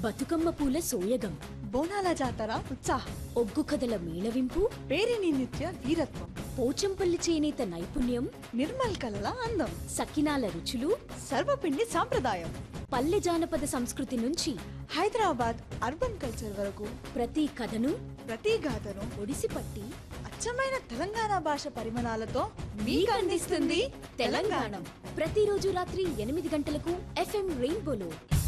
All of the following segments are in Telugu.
బతుకమ్మ పూల సోయగం బోనాల జాతర ఉత్సాహం ఒగ్గు కథల మేళవింపు పేరిని నిత్య వీరత్వం పోచంపల్లి చేనేత నైపుణ్యం నిర్మల్ కలల అందం సకినాల రుచులు సర్వపిండి సాంప్రదాయం పల్లె జానపద సంస్కృతి నుంచి హైదరాబాద్ అర్బన్ కల్చర్ వరకు ప్రతి కథను ప్రతి గాథను ఒడిసిపట్టి అచ్చమైన తెలంగాణ భాష పరిమాణాలతో మీకు అందిస్తుంది తెలంగాణ ప్రతిరోజు రాత్రి ఎనిమిది గంటలకు ఎఫ్ఎం రెయిన్బోలో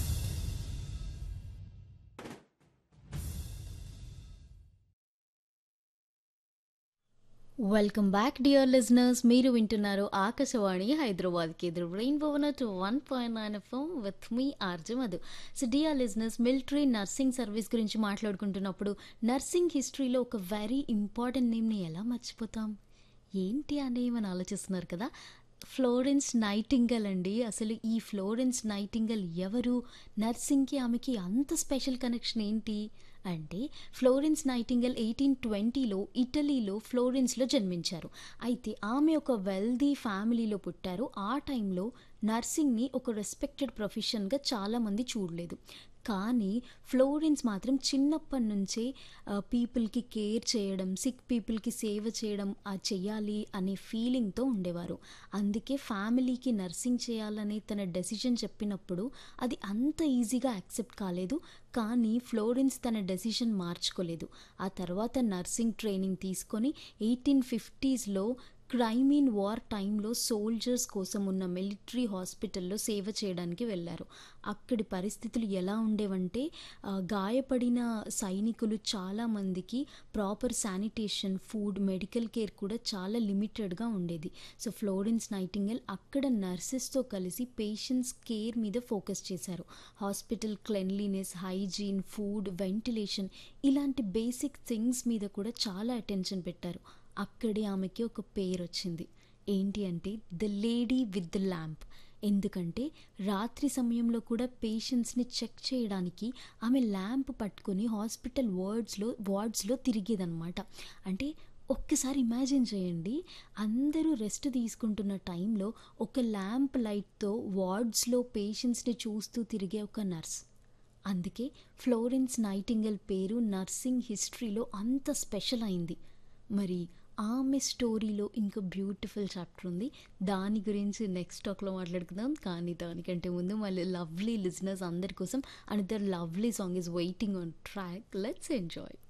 వెల్కమ్ బ్యాక్ డియర్ లిజనర్స్ మీరు వింటున్నారు ఆకాశవాణి హైదరాబాద్ కేంద్రం rainbow two one point nine FM with మీ RJ Madhu so dear listeners military nursing service గురించి మాట్లాడుకుంటున్నప్పుడు నర్సింగ్ హిస్టరీలో ఒక వెరీ ఇంపార్టెంట్ నేమ్ని ఎలా మర్చిపోతాం ఏంటి అని మనం ఆలోచిస్తున్నారు కదా ఫ్లోరెన్స్ నైటింగల్ అండి అసలు ఈ ఫ్లోరెన్స్ నైటింగల్ ఎవరు నర్సింగ్కి ఆమెకి అంత స్పెషల్ కనెక్షన్ ఏంటి అంటే ఫ్లోరెన్స్ నైటింగల్ ఎయిటీన్ ట్వంటీలో ఇటలీలో ఫ్లోరెన్స్లో జన్మించారు అయితే ఆమె ఒక వెల్దీ ఫ్యామిలీలో పుట్టారు ఆ టైంలో నర్సింగ్ని ఒక రెస్పెక్టెడ్ ప్రొఫెషన్గా చాలామంది చూడలేదు కానీ ఫ్లోరెన్స్ మాత్రం చిన్నప్పటి నుంచే పీపుల్కి కేర్ చేయడం సిక్ పీపుల్కి సేవ చేయడం ఆ చెయ్యాలి అనే ఫీలింగ్తో ఉండేవారు అందుకే ఫ్యామిలీకి నర్సింగ్ చేయాలనే తన డెసిషన్ చెప్పినప్పుడు అది అంత ఈజీగా యాక్సెప్ట్ కాలేదు కానీ ఫ్లోరెన్స్ తన డెసిషన్ మార్చుకోలేదు ఆ తర్వాత నర్సింగ్ ట్రైనింగ్ తీసుకొని ఎయిటీన్ ఫిఫ్టీస్లో క్రైమీన్ వార్ టైంలో సోల్జర్స్ కోసం ఉన్న మిలిటరీ హాస్పిటల్లో సేవ చేయడానికి వెళ్ళారు అక్కడి పరిస్థితులు ఎలా ఉండేవంటే ఆ, గాయపడిన సైనికులు చాలామందికి proper sanitation food medical care కూడా చాలా లిమిటెడ్గా ఉండేది సో ఫ్లోరెన్స్ నైటింగల్ అక్కడ నర్సెస్తో కలిసి పేషెంట్స్ కేర్ మీద ఫోకస్ చేశారు hospital cleanliness hygiene food ventilation ఇలాంటి బేసిక్ థింగ్స్ మీద కూడా చాలా అటెన్షన్ పెట్టారు అక్కడే ఆమెకి ఒక పేరు వచ్చింది ఏంటి అంటే the lady with the lamp ఎందుకంటే రాత్రి సమయంలో కూడా పేషెంట్స్ని చెక్ చేయడానికి ఆమె ల్యాంప్ పట్టుకొని హాస్పిటల్ వార్డ్స్లో వార్డ్స్లో తిరిగేదన్నమాట అంటే ఒక్కసారి ఇమాజిన్ చేయండి అందరూ రెస్ట్ తీసుకుంటున్న టైంలో ఒక ల్యాంప్ లైట్తో వార్డ్స్లో పేషెంట్స్ని చూస్తూ తిరిగే ఒక నర్స్ అందుకే ఫ్లోరెన్స్ నైటింగల్ పేరు నర్సింగ్ హిస్టరీలో అంత స్పెషల్ అయింది మరి ఆమె స్టోరీలో ఇంకా బ్యూటిఫుల్ చాప్టర్ ఉంది దాని గురించి నెక్స్ట్ టాక్లో మాట్లాడుకుందాం కానీ దానికంటే ముందు మళ్ళీ లవ్లీ లిజనర్స్ అందరి కోసం another lovely song is waiting on track let's enjoy